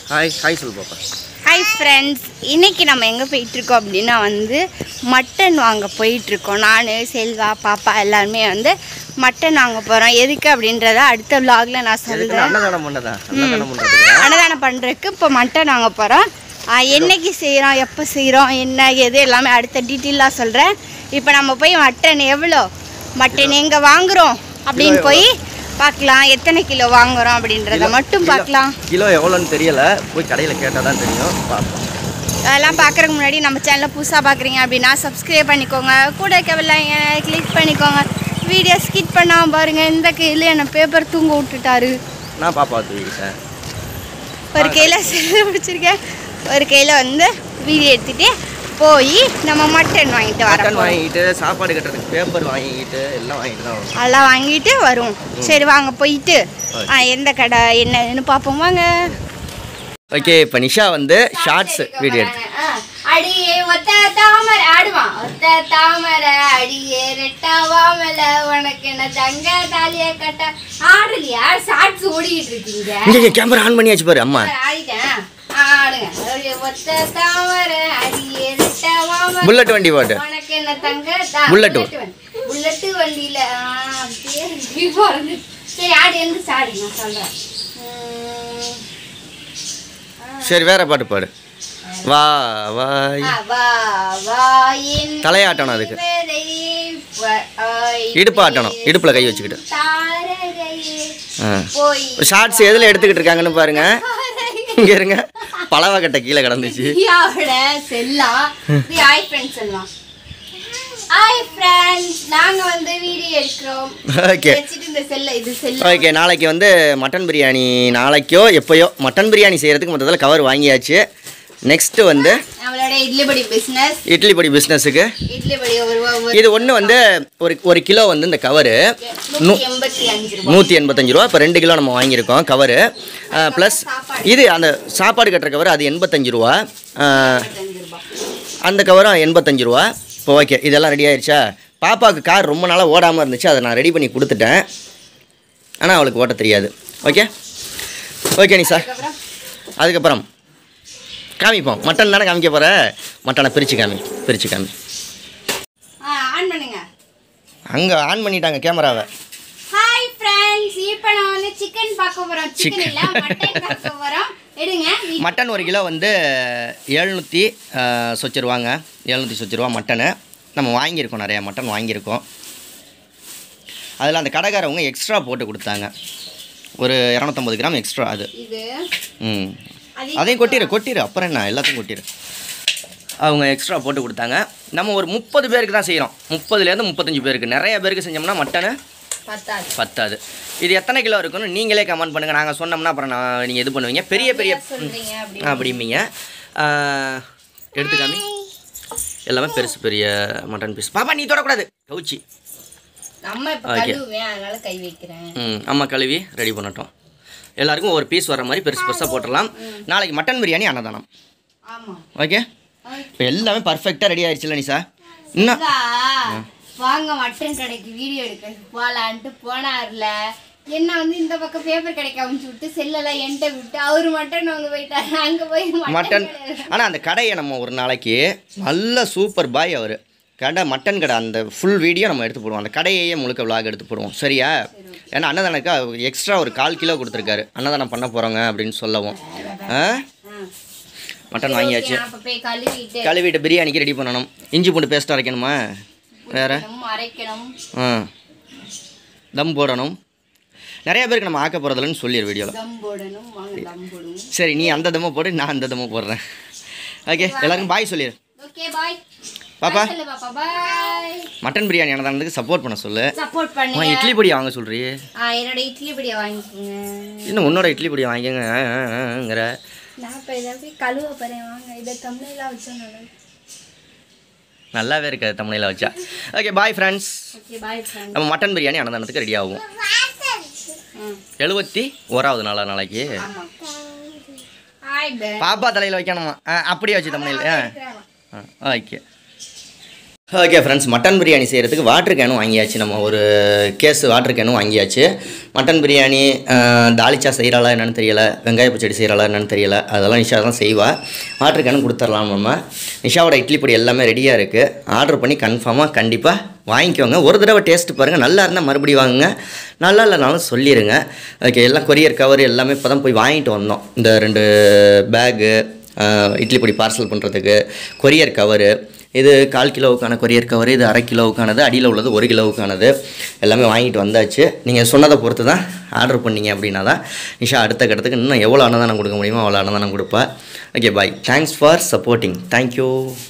Hi hi சொல்லு பாப்பா hi friends இன்னைக்கு நம்ம எங்கே போயிட்டுருக்கோம் அப்படின்னா வந்து மட்டன் வாங்க போயிட்டுருக்கோம் நான் செல்வா பாப்பா எல்லாருமே வந்து மட்டன் வாங்க போகிறோம் எதுக்கு அப்படின்றத அடுத்த vlogல நான் எதுக்கு சொல்கிறேன் அன்னதானம் பண்ணதா அன்னதானம் பண்ணுறதுக்கு அன்னதானம் பண்ணுறதுக்கு இப்போ மட்டன் வாங்க போகிறோம் என்னைக்கு செய்கிறோம் எப்போ செய்கிறோம் என்ன எது எல்லாமே அடுத்த டீட்டெயிலாக சொல்கிறேன் இப்போ நம்ம போய் மட்டன் எவ்வளோ மட்டன் எங்கே வாங்குகிறோம் அப்படின்னு போய் பார்க்கலாம் எத்தனை கிலோ வாங்குறோம் அப்படின்றத மட்டும் பார்க்கலாம் கிலோ எவ்வளோன்னு தெரியல போய் கடையில் கேட்டால் தான் தெரியும் பார்ப்போம் அதெல்லாம் பார்க்குறதுக்கு முன்னாடி நம்ம சேனலை புதுசாக பார்க்குறீங்க அப்படின்னா சப்ஸ்கிரைப் பண்ணிக்கோங்க கூட கவலைங்க கிளிக் பண்ணிக்கோங்க வீடியோ ஸ்கிப் பண்ணாமல் பாருங்கள் இந்த கையில் என்னை பேப்பர் தூங்க விட்டுட்டாரு நான் பாப்பா தூக்கிட்டேன் ஒரு கையில் செல்லு பிடிச்சிருக்கேன் ஒரு கையில் வந்து வீடியோ எடுத்துகிட்டு போய் நம்ம மட்டன் வாங்கிட்டு மட்டன் வரோம் வாங்கிட்டு சாப்பாடு கட்டுறதுக்கு பேப்பர் வாங்கிட்டு எல்லாம் வாங்கிட்டு தான் வரும் அதெல்லாம் வாங்கிட்டு வரும் சரி வாங்க போயிட்டு ஆ, எந்த கடை என்னன்னு பார்ப்போம் வாங்க ஓகே இப்போ நிஷா வந்து ஷார்ட்ஸ் வீடியோ எடுத்து அடியே ஒத்த தாமரை ஆடுவான் ஒத்த தாமரை அடியே ரெட்டாவாமல உனக்கு என்ன தங்க தாலிய கட்ட ஆடலையா ஷார்ட்ஸ் ஓடிக்கிட்டு இருக்கீங்க இங்கே கேமரா ஆன் பண்ணியாச்சு பாரு அம்மா ஆடிட்டேன் ஆடுங்க அடியே ஒத்த தாமரை அடியே ரெட்டாவாமல புல்லட் வண்டி பாட்டு உனக்கு என்ன தங்க தா- புல்லட் வண்டி. புல்லட் வண்டியில ஆ, பேர் இப்படி போறது. சரி ஆடு எந்த சாடி நான் சொல்றேன் உம், சரி வேற பாட்டு பாடு வா வாய் ஆ, வா, வா, என் தலையாட்டணும் அதுக்கு. பேரை வ- ஆய், இடுப்பு ஆட்டணும் இடுப்பில் கை வச்சுக்கிட்டு தாரகையே ஆ போய் ஷார்ட்ஸ் எதில் எடுத்துக்கிட்டு இருக்காங்கன்னு பாருங்க இங்கே இருங்க பலவக்கட்டை கீழே கிடந்துச்சு பிரியாவோட செல்லா இது ஹாய் ஃப்ரெண்ட்ஸ் சொல்லலாம் ஹாய் ஃப்ரெண்ட்ஸ் நாங்க வந்து வீடியோ எடுக்கிறோம் ஓகே வச்சுட்டு இந்த செல்ல இது செல்ல ஓகே நாளைக்கு வந்து மட்டன் பிரியாணி நாளைக்கோ எப்போயோ மட்டன் பிரியாணி செய்கிறதுக்கு மொத்தத்தில் கவர் வாங்கியாச்சு நெக்ஸ்ட்டு வந்து நம்மளோட இட்லி பொடி பிசினஸ் இட்லி பொடி பிஸ்னஸுக்கு இட்லி பொடி ஒரு ஒரு இது ஒன்று வந்து ஒரு ஒரு கிலோ வந்து இந்த கவரு நூற்றி எண்பத்தி அஞ்சு ரூபாய் நூற்றி எண்பத்தஞ்சு ரூபா இப்போ ரெண்டு கிலோ நம்ம வாங்கியிருக்கோம் கவரு ப்ளஸ் இது அந்த சாப்பாடு கட்டுற கவர் அது எண்பத்தஞ்சு ரூபா அஹ், அஞ்சு ரூபாய் அந்த கவரும் எண்பத்தஞ்சு ரூபா இப்போ ஓகே இதெல்லாம் ரெடி ஆயிடுச்சா பாப்பாவுக்கு கார் ரொம்ப நாளாக ஓடாமல் இருந்துச்சு அதை நான் ரெடி பண்ணி கொடுத்துட்டேன் ஆனால் அவளுக்கு ஓட்ட தெரியாது ஓகே ஓகே நிஷா அதுக்கப்புறம் அதுக்கப்புறம் காமிப்போம் மட்டன் தானே காமிக்க போகிற மட்டனை பிரித்து காமி பிரித்து காமி ஆ ஆன் பண்ணுங்க அங்கே ஆன் பண்ணிட்டாங்க கேமராவை ஹாய் ஃப்ரெண்ட்ஸ் இப்போ நான் வந்து சிக்கன் பார்க்க போறோம் சிக்கன் Chicken. இல்ல மட்டன் பார்க்க போறோம் எடுங்க வீ- மட்டன் ஒரு கிலோ வந்து எழுநூற்றி சொச்சு ரூபாங்க எழுநூற்றி சொச்சு ரூபா மட்டனு நம்ம வாங்கியிருக்கோம் நிறையா மட்டன் வாங்கியிருக்கோம் அதில் அந்த கடைக்காரவங்க எக்ஸ்ட்ரா போட்டு கொடுத்தாங்க ஒரு இரநூத்தம்பது கிராம் எக்ஸ்ட்ரா அது இது ம் அது அதையும் கொட்டிடு கொட்டிடு அப்புறம் என்ன எல்லாத்தையும் கொட்டிடு அவங்க எக்ஸ்ட்ரா போட்டு கொடுத்தாங்க நம்ம ஒரு முப்பது பேருக்கு தான் செய்கிறோம் முப்பதுலேருந்து முப்பத்தஞ்சு பேருக்கு நிறைய பேருக்கு செஞ்சோம்னா மட்டனு பத்தாது பத்தாது இது எத்தனை கிலோ இருக்குன்னு நீங்களே கமெண்ட் பண்ணுங்கள் நாங்கள் சொன்னோம்னா அப்புறம் நான் நீங்கள் இது பண்ணுவீங்க பெரிய பெரிய சொல்றீங்க அப்படி அப்படிம்பீங்க ஆஹ், எடுத்துக்காமி எல்லாமே பெருசு பெரிய மட்டன் பீஸ் பாப்பா நீ தொடக்கூடாது கவுச்சி நம்ம இப்ப Okay. கழுவுவேன் அதனால கை வைக்கிறேன் ம் அம்மா கழுவி ரெடி பண்ணட்டும் எல்லாருக்கும் ஒரு பீஸ் வர மாதிரி பெருசு பெருசாக போட்டுடலாம் நாளைக்கு மட்டன் பிரியாணி அன்னதானம் ஆமா ஓகே இப்போ எல்லாமே பர்ஃபெக்டாக ரெடி ஆயிடுச்சுல நிஷா இன்னும் அக்கா, வாங்க மட்டன் கடைக்கு வீடியோ எடுக்க போலான்ட்டு போனார்ல என்ன வந்து இந்த பக்கம் பேப்பர் கடைக்கு அமுச்சு விட்டு செல்லெல்லாம் என்கிட்ட விட்டு அவரு மட்டன் வாங்க போயிட்டாரு அங்க போய் மட்டன் மட்டன் கடையில- ஆனால் அந்த கடையை நம்ம ஒரு நாளைக்கு நல்ல சூப்பர் பாய் அவர் கடை மட்டன் கடை அந்த ஃபுல் வீடியோ நம்ம எடுத்து போடுவோம் அந்த கடையையே முழுக்க விலாக் எடுத்து போடுவோம் சரியா ஏன்னா அன்னதானக்கா எக்ஸ்ட்ரா ஒரு கால் கிலோ கொடுத்துருக்காரு அன்னதானம் பண்ண போகிறோங்க அப்படின்னு சொல்லவும் ஆ ஆ. மட்டன் வாங்கியாச்சு நான் அப்ப போய் கழுவிட்டு கழுவிட்டு பிரியாணிக்கு ரெடி பண்ணணும் இஞ்சி பூண்டு பேஸ்ட் அரைக்கணுமா வேறு நம்ம அரைக்கணும் ஆ தம் போடணும் நிறைய பேருக்கு நம்ம ஆக்க போகிறதில்லன்னு சொல்லிடு வீடியோவில் தம் போடணும் வாங்க தம் போடுவோம் சரி நீ அந்த தம்மை போடு நான் அந்த தம்மை போடுறேன் ஓகே எல்லாருக்கும் பாய் சொல்லிடு ஓகே பாய் பாப்பா சொல்லு பாப்பா பாய் மட்டன் பிரியாணி அன்னதானத்துக்கு சப்போர்ட் பண்ண சொல்லு சப்போர்ட் அம்மா பண்ணுங்க இட்லி பொடி வாங்க சொல்றீ ஆ, என்னோட இட்லி பொடியை வாங்கிக்கோங்க இன்னும் உன்னோட இட்லி பொடி வாங்கிக்கங்கிற நான் இப்போ இதை போய் கழுவ போறேன் வாங்க இதை தமிழெல்லாம் வச்சோம் நல்லாவே இருக்காது தமிழில் வச்சா okay bye friends okay bye friend நம்ம மட்டன் பிரியாணி அன்னதானத்துக்கு ரெடி ஆகும் ம் எழுபத்தி ஓராவது நாளா நாளைக்கு ஆமாம் ஹாய் பே பாப்பா தலையில் வைக்கணுமா ஆ, அப்படியே வச்சு தமிழில் ஆ okay okay friends mutton biryani செய்கிறதுக்கு வாட்டர் கேனும் வாங்கியாச்சு நம்ம ஒரு கேஸ் வாட்டர் கேனும் வாங்கியாச்சு மட்டன் பிரியாணி அஹ், தாளிச்சா செய்கிறாளா என்னன்னு தெரியல வெங்காய பச்சடி செய்கிறாளா என்னன்னு தெரியல அதெல்லாம் நிஷா தான் செய்வா வாட்டர் கேனும் கொடுத்துர்லாம் நம்ம நிஷாவோட இட்லி பொடி எல்லாமே ரெடியாக இருக்குது ஆர்டர் பண்ணி கன்ஃபார்மாக கண்டிப்பாக வாங்கிக்கோங்க ஒரு தடவை டேஸ்ட் பாருங்கள் நல்லா இருந்தால் மறுபடியும் வாங்குங்க நல்லா இல்லைனாலும் சொல்லிடுங்க ஓகே எல்லாம் கொரியர் கவர் எல்லாமே இப்போ தான் போய் வாங்கிட்டு வந்தோம் இந்த ரெண்டு பேகு இட்லி பொடி பார்சல் பண்ணுறதுக்கு கொரியர் கவரு இது கால் கிலோவுக்கான கொரியர் கவர் இது அரை கிலோவுக்கானது அடியில் உள்ளது ஒரு கிலோவுக்கானது எல்லாமே வாங்கிட்டு வந்தாச்சு நீங்கள் சொன்னதை பொறுத்து தான் ஆர்டர் பண்ணீங்க அப்படின்னா தான் நிஷா அடுத்த கட்டத்துக்கு இன்னும் எவ்வளோ அன்னதானம் கொடுக்க முடியுமோ அவ்வளோ அன்னதானம் கொடுப்பா okay bye thanks for supporting thank you